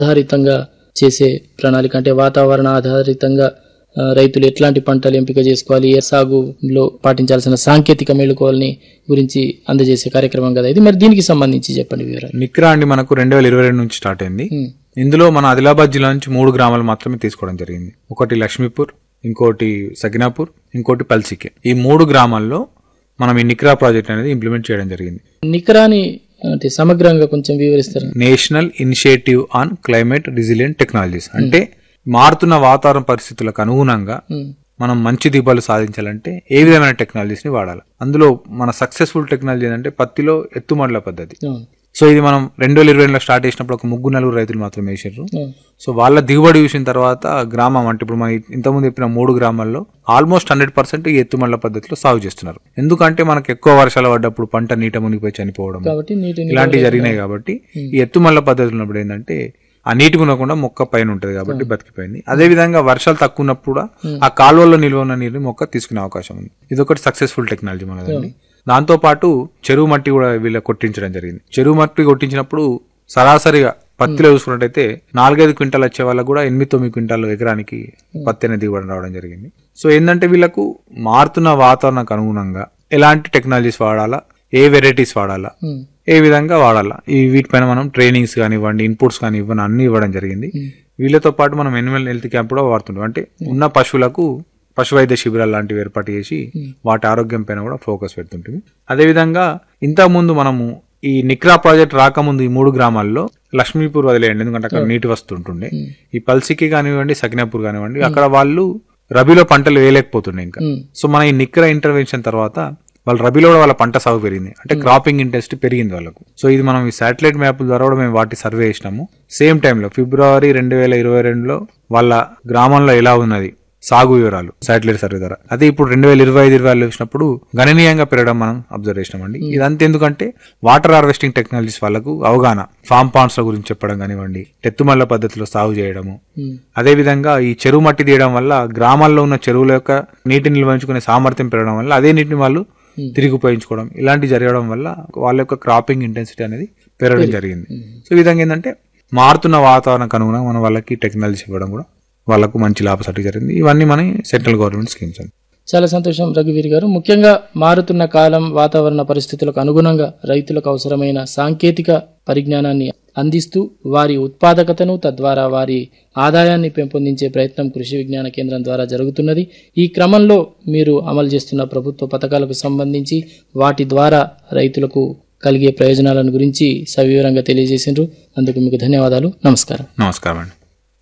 ఆధారితంగా చేసే ప్రణాళిక అంటే వాతావరణ ఆధారితంగా ఆ, రైతులు ఎట్లాంటి పంటలు ఎంపిక చేసుకోవాలి ఏ సాగులో పాటించాల్సిన సాంకేతిక మేలుకోవాలని గురించి అందజేసే కార్యక్రమం కదా ఇది మరి దీనికి సంబంధించి చెప్పండి వివరాలు నిక్రా అండి మనకు రెండు వేల ఇరవై రెండు నుంచి స్టార్ట్ అయింది ఉమ్, ఇందులో మన ఆదిలాబాద్ జిల్లా నుంచి మూడు గ్రామాలు మాత్రమే తీసుకోవడం జరిగింది ఒకటి లక్ష్మీపూర్ ఇంకోటి సగినాపూర్ ఇంకోటి పల్సికే ఈ మూడు గ్రామాల్లో మనం ఈ నిక్రా ప్రాజెక్ట్ అనేది ఇంప్లిమెంట్ చేయడం జరిగింది నికరాని అంటే సమగ్రంగా కొంచెం వివరిస్తారు national initiative on climate resilient technologies అంటే మారుతున్న వాతావరణ పరిస్థితులకు అనుగుణంగా మనం మంచి దిగుబడులు సాధించాలంటే ఏ విధమైన టెక్నాలజీస్ ని వాడాలి అందులో మన సక్సెస్ఫుల్ టెక్నాలజీ ఏంటంటే పత్తిలో ఎత్తుమడల పద్ధతి అవును సో ఇది మనం రెండు వేల ఇరవై రెండులో స్టార్ట్ చేసినప్పుడు ఒక ముగ్గురు నలుగురు రైతులు మాత్రమే వేసారు అవును సో వాళ్ళ దిగుబడి చూసిన తర్వాత గ్రామం అంటే ఇప్పుడు మనం ఇంతకుముందు చెప్పిన మూడు గ్రామాల్లో ఆల్మోస్ట్ హండ్రెడ్ పర్సెంట్ ఈ ఎత్తుమల్ల పద్ధతిలో సాగు చేస్తున్నారు ఎందుకంటే మనకు ఎక్కువ వర్షాలు పడ్డప్పుడు పంట నీట మునిగిపోయి చనిపోవడం కాబట్టి నీటిని ఇలాంటివి జరిగినాయి కాబట్టి ఈ ఎత్తుమల్ల పద్ధతి ఉన్నప్పుడు ఏంటంటే ఆ నీటి మునకుండా మొక్క పైన ఉంటది కాబట్టి బతికిపోయింది అదే విధంగా వర్షాలు తక్కువ ఉన్నప్పుడు కూడా ఆ కాలువల్లో నిల్వ ఉన్న నీరుని మొక్క తీసుకునే అవకాశం ఉంది ఇది ఒకటి సక్సెస్ఫుల్ టెక్నాలజీ మనదండి దాంతో పాటు చెరువు మట్టి కూడా వీళ్ళ కొట్టించడం జరిగింది చెరువు మట్టి కొట్టించినప్పుడు సరాసరిగా పత్తిలో చూసుకున్నట్టయితే నాలుగైదు క్వింటాలు వచ్చే వాళ్ళకు కూడా ఎనిమిది తొమ్మిది క్వింటాలు ఎకరానికి పత్తి అనేది దిగుబడి రావడం జరిగింది సో ఏంటంటే వీళ్ళకు మారుతున్న వాతావరణానికి అనుగుణంగా ఎలాంటి టెక్నాలజీస్ వాడాలా ఏ వెరైటీస్ వాడాలా ఉమ్, ఏ విధంగా వాడాలా ఈ వీటిపైన మనం ట్రైనింగ్స్ కానివ్వండి ఇన్పుట్స్ కానీ ఇవ్వని అన్ని ఇవ్వడం జరిగింది వీళ్ళతో పాటు మనం ఎనిమల్ హెల్త్ క్యాంప్ కూడా వాడుతుంటాం అంటే ఉన్న పశువులకు పశు వైద్య శిబిరాలు లాంటివి ఏర్పాటు చేసి వాటి ఆరోగ్యం పైన కూడా ఫోకస్ పెడుతుంటుంది అదేవిధంగా ఇంతకుముందు మనము ఈ నిక్రా ప్రాజెక్ట్ రాకముందు ఈ మూడు గ్రామాల్లో లక్ష్మీపూర్ వదిలేయండి ఎందుకంటే అక్కడ నీటి వస్తుంటుండే ఈ పల్సికి కానివ్వండి సకినాపూర్ కానివ్వండి అక్కడ వాళ్ళు రబీలో పంటలు వేయలేకపోతుండే ఇంకా ఉమ్, సో మన ఈ నిక్రా ఇంటర్వెన్షన్ తర్వాత వాళ్ళ రబీలో కూడా వాళ్ళ పంట సాగు పెరిగింది అంటే క్రాపింగ్ ఇంట్రెస్ట్ పెరిగింది వాళ్ళకు సో ఇది మనం ఈ శాటిలైట్ మ్యాప్ ద్వారా కూడా మేము వాటి సర్వే చేసినాము సేమ్ టైంలో ఫిబ్రవరి రెండు వేల ఇరవై రెండులో వాళ్ళ గ్రామంలో ఎలా ఉన్నది సాగు వివరాలు శాటిలైట్ సర్వే ద్వారా అదే ఇప్పుడు రెండు వేల ఇరవై ఐదు ఇరవై చూసినప్పుడు గణనీయంగా పెరగడం మనం అబ్జర్వ్ చేసినామండి ఇదంతా ఎందుకంటే వాటర్ హార్వెస్టింగ్ టెక్నాలజీస్ వాళ్ళకు అవగాహన ఫామ్ పాండ్స్ గురించి చెప్పడం కానివ్వండి ఎత్తుమల్ల పద్ధతిలో సాగు చేయడము ఉమ్, అదే విధంగా ఈ చెరువు మట్టి తీయడం వల్ల గ్రామాల్లో ఉన్న చెరువుల యొక్క నీటిని నిల్వహించుకునే సామర్థ్యం పెరగడం వల్ల అదే నీటిని వాళ్ళు తిరిగి ఉపయోగించుకోవడం ఇలాంటి జరగడం వల్ల వాళ్ళ యొక్క క్రాపింగ్ ఇంటెన్సిటీ అనేది పెరగడం జరిగింది సో ఈ విధంగా ఏంటంటే మారుతున్న వాతావరణానికి అనుగుణంగా మనం వాళ్ళకి టెక్నాలజీ ఇవ్వడం కూడా వాళ్ళకు మంచి లాభసాటి జరిగింది ఇవన్నీ మన సెంట్రల్ గవర్నమెంట్ స్కీమ్స్ అండి చాలా సంతోషం రఘువీర్ గారు ముఖ్యంగా మారుతున్న కాలం వాతావరణ పరిస్థితులకు అనుగుణంగా రైతులకు అవసరమైన సాంకేతిక పరిజ్ఞానాన్ని అందిస్తూ వారి ఉత్పాదకతను తద్వారా వారి ఆదాయాన్ని పెంపొందించే ప్రయత్నం కృషి విజ్ఞాన కేంద్రం ద్వారా జరుగుతున్నది ఈ క్రమంలో మీరు అమలు చేస్తున్న ప్రభుత్వ పథకాలకు సంబంధించి వాటి ద్వారా రైతులకు కలిగే ప్రయోజనాలను గురించి సవివరంగా తెలియజేసిండ్రు అందుకు మీకు ధన్యవాదాలు నమస్కారం నమస్కారం అండి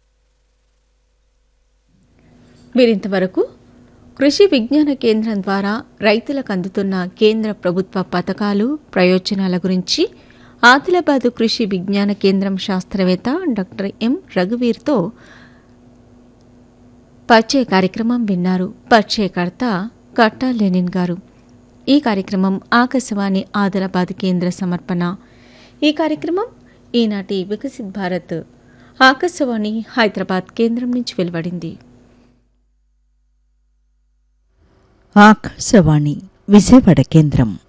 మీరింతవరకు కృషి విజ్ఞాన కేంద్రం ద్వారా రైతులకు అందుతున్న కేంద్ర ప్రభుత్వ పథకాలు ప్రయోజనాల గురించి ఆదిలాబాదు కృషి విజ్ఞాన కేంద్రం శాస్త్రవేత్త డాక్టర్ ఎం రఘువీర్తో పరిచయ కార్యక్రమం విన్నారు పరిచయకర్త కట్టా లెనిన్ గారు ఈ కార్యక్రమం ఆకాశవాణి ఆదిలాబాద్ కేంద్ర సమర్పణ ఈ కార్యక్రమం ఈనాటి వికసిత్ భారత్ ఆకాశవాణి హైదరాబాద్ కేంద్రం నుంచి వెలువడింది ఆకాశవాణి విజయవాడ కేంద్రం